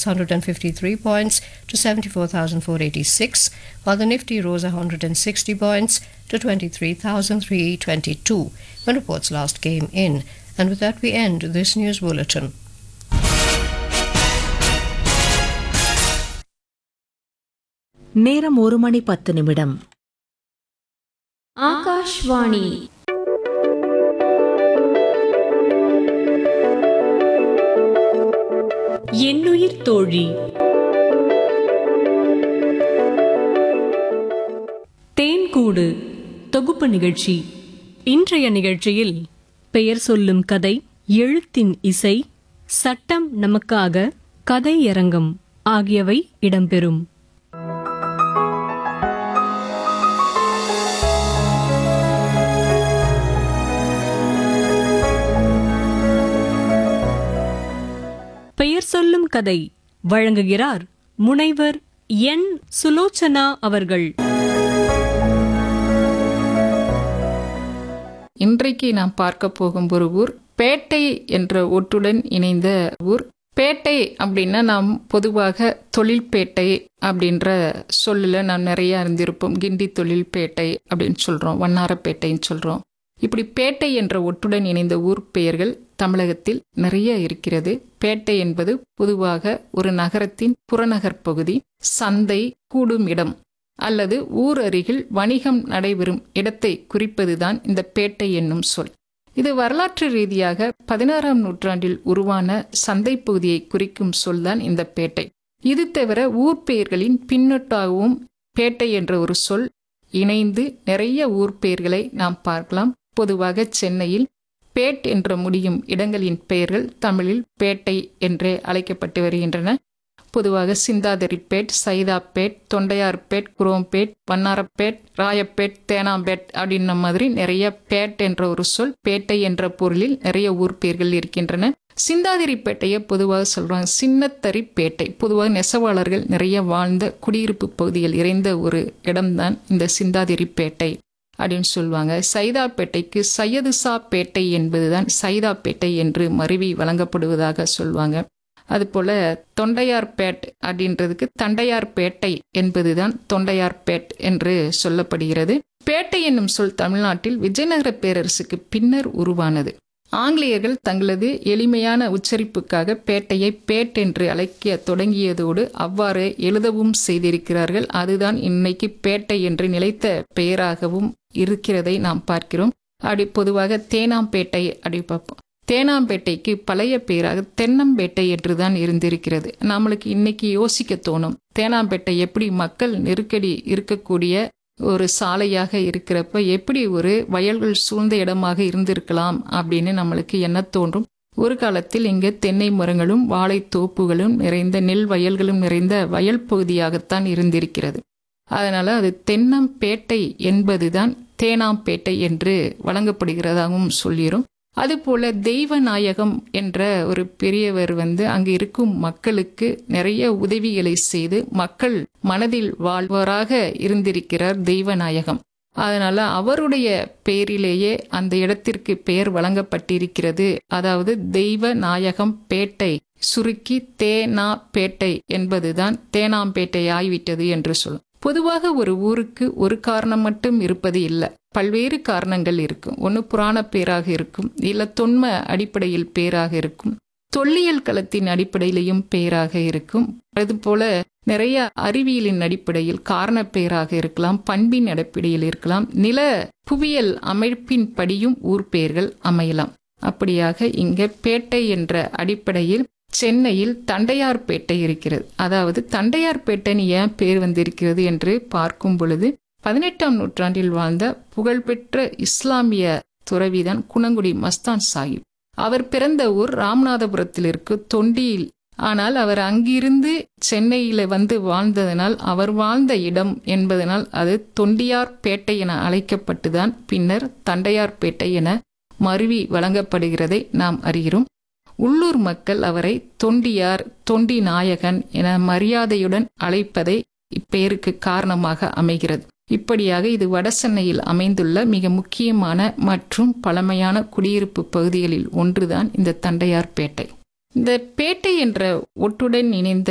653 points to 74,486, while the Nifty rose 160 points to 23,322 when reports last came in. And with that, we end this news bulletin. நேரம் ஒரு மணி பத்து நிமிடம் ஆகாஷ்வாணி என்னுயிர் தோழி தேன்கூடு தொகுப்பு நிகழ்ச்சி இன்றைய நிகழ்ச்சியில் பெயர் சொல்லும் கதை எழுத்தின் இசை சட்டம் நமக்காக கதையரங்கம் ஆகியவை இடம்பெறும் பெயர் சொல்லும் கதை வழங்குகிறார் முனைவர் என் சுலோச்சனா அவர்கள் இன்றைக்கு நாம் பார்க்க போகும் ஒரு ஊர் பேட்டை என்ற ஒட்டுடன் இணைந்த ஊர் பேட்டை அப்படின்னா நாம் பொதுவாக தொழில்பேட்டை அப்படின்ற சொல்லில் நாம் நிறைய அறிந்திருப்போம் கிண்டி தொழில்பேட்டை அப்படின்னு சொல்கிறோம் வண்ணாரப்பேட்டைன்னு சொல்கிறோம் இப்படி பேட்டை என்ற ஒட்டுடன் இணைந்த ஊர் பெயர்கள் தமிழகத்தில் நிறைய இருக்கிறது பேட்டை என்பது பொதுவாக ஒரு நகரத்தின் புறநகர் பகுதி சந்தை கூடும் இடம் அல்லது ஊர் அருகில் வணிகம் நடைபெறும் இடத்தை குறிப்பதுதான் இந்த பேட்டை என்னும் சொல் இது வரலாற்று ரீதியாக பதினாறாம் நூற்றாண்டில் உருவான சந்தை பகுதியை குறிக்கும் சொல்தான் இந்த பேட்டை இது தவிர ஊர் பெயர்களின் பின்னொட்டாகவும் பேட்டை என்ற ஒரு சொல் இணைந்து நிறைய ஊர் பெயர்களை நாம் பார்க்கலாம் பொதுவாக சென்னையில் பேட் என்ற முடியும் இடங்களின் பெயர்கள் தமிழில் பேட்டை என்றே அழைக்கப்பட்டு வருகின்றன பொதுவாக சிந்தாதிரிப்பேட் சைதாப்பேட் தொண்டையார்பேட் குரோம்பேட் வண்ணாரப்பேட் ராயப்பேட் தேனாம்பேட் அப்படின்ன மாதிரி நிறைய பேட் என்ற ஒரு சொல் பேட்டை என்ற பொருளில் நிறைய ஊர் பெயர்கள் இருக்கின்றன சிந்தாதிரிப்பேட்டையை பொதுவாக சொல்றாங்க சின்னத்தரிப்பேட்டை பொதுவாக நெசவாளர்கள் நிறைய வாழ்ந்த குடியிருப்பு பகுதிகள் இறைந்த ஒரு இடம்தான் இந்த சிந்தாதிரிப்பேட்டை அப்படின்னு சொல்லுவாங்க சைதாப்பேட்டைக்கு சையதுசா பேட்டை என்பதுதான் சைதாப்பேட்டை என்று மருவி வழங்கப்படுவதாக சொல்லுவாங்க அதுபோல தொண்டையார்பேட் அப்படின்றதுக்கு தண்டையார்பேட்டை என்பதுதான் தொண்டையார்பேட் என்று சொல்லப்படுகிறது பேட்டை என்னும் சொல் தமிழ்நாட்டில் விஜயநகர பேரரசுக்கு பின்னர் உருவானது ஆங்கிலேயர்கள் தங்களது எளிமையான உச்சரிப்புக்காக பேட்டையை பேட் என்று அழைக்க தொடங்கியதோடு அவ்வாறு எழுதவும் செய்திருக்கிறார்கள் அதுதான் இன்னைக்கு பேட்டை என்று நிலைத்த பெயராகவும் இருக்கிறதை நாம் பார்க்கிறோம் அப்படி பொதுவாக தேனாம்பேட்டை அப்படி பார்ப்போம் தேனாம்பேட்டைக்கு பழைய பெயராக தென்னம்பேட்டை என்றுதான் இருந்திருக்கிறது நம்மளுக்கு இன்னைக்கு யோசிக்க தோணும் தேனாம்பேட்டை எப்படி மக்கள் நெருக்கடி இருக்கக்கூடிய ஒரு சாலையாக இருக்கிறப்ப எப்படி ஒரு வயல்கள் சூழ்ந்த இடமாக இருந்திருக்கலாம் அப்படின்னு நம்மளுக்கு என்ன தோன்றும் ஒரு காலத்தில் இங்கு தென்னை மரங்களும் வாழை தோப்புகளும் நிறைந்த நெல் வயல்களும் நிறைந்த வயல் பகுதியாகத்தான் இருந்திருக்கிறது அதனால அது தென்னம்பேட்டை என்பதுதான் தேனாம்பேட்டை என்று வழங்கப்படுகிறதாகவும் சொல்லிடும் அதுபோல தெய்வநாயகம் என்ற ஒரு பெரியவர் வந்து அங்கு இருக்கும் மக்களுக்கு நிறைய உதவிகளை செய்து மக்கள் மனதில் வாழ்வராக இருந்திருக்கிறார் தெய்வநாயகம் அதனால அவருடைய பெயரிலேயே அந்த இடத்திற்கு பெயர் வழங்கப்பட்டிருக்கிறது அதாவது தெய்வ நாயகம் பேட்டை சுருக்கி தேனா பேட்டை என்பதுதான் தேனாம்பேட்டை ஆய்விட்டது என்று சொல்லும் பொதுவாக ஒரு ஊருக்கு ஒரு காரணம் மட்டும் இருப்பது இல்லை பல்வேறு காரணங்கள் இருக்கும் ஒன்று புராண பேராக இருக்கும் இல்லை தொன்ம அடிப்படையில் பேராக இருக்கும் தொல்லியல் களத்தின் அடிப்படையிலையும் பேராக இருக்கும் அதுபோல நிறைய அறிவியலின் அடிப்படையில் காரண பெயராக இருக்கலாம் பண்பின் அடிப்படையில் இருக்கலாம் நில புவியியல் அமைப்பின் படியும் ஊர் பெயர்கள் அமையலாம் அப்படியாக இங்க பேட்டை என்ற அடிப்படையில் சென்னையில் தண்டையார்பேட்டை இருக்கிறது அதாவது தண்டையார்பேட்டைன்னு ஏன் பேர் வந்திருக்கிறது என்று பார்க்கும் பொழுது பதினெட்டாம் நூற்றாண்டில் வாழ்ந்த புகழ்பெற்ற இஸ்லாமிய துறவிதான் குணங்குடி மஸ்தான் சாஹிப் அவர் பிறந்த ஊர் ராமநாதபுரத்தில் இருக்கு தொண்டியில் ஆனால் அவர் அங்கிருந்து சென்னையில வந்து வாழ்ந்ததனால் அவர் வாழ்ந்த இடம் என்பதனால் அது தொண்டியார்பேட்டை என அழைக்கப்பட்டுதான் பின்னர் தண்டையார்பேட்டை என மருவி வழங்கப்படுகிறதை நாம் அறிகிறோம் உள்ளூர் மக்கள் அவரை தொண்டியார் தொண்டி நாயகன் என மரியாதையுடன் அழைப்பதை இப்பெயருக்கு காரணமாக அமைகிறது இப்படியாக இது வடசென்னையில் அமைந்துள்ள மிக முக்கியமான மற்றும் பழமையான குடியிருப்பு பகுதிகளில் ஒன்றுதான் இந்த தண்டையார் பேட்டை இந்த பேட்டை என்ற ஒட்டுடன் இணைந்த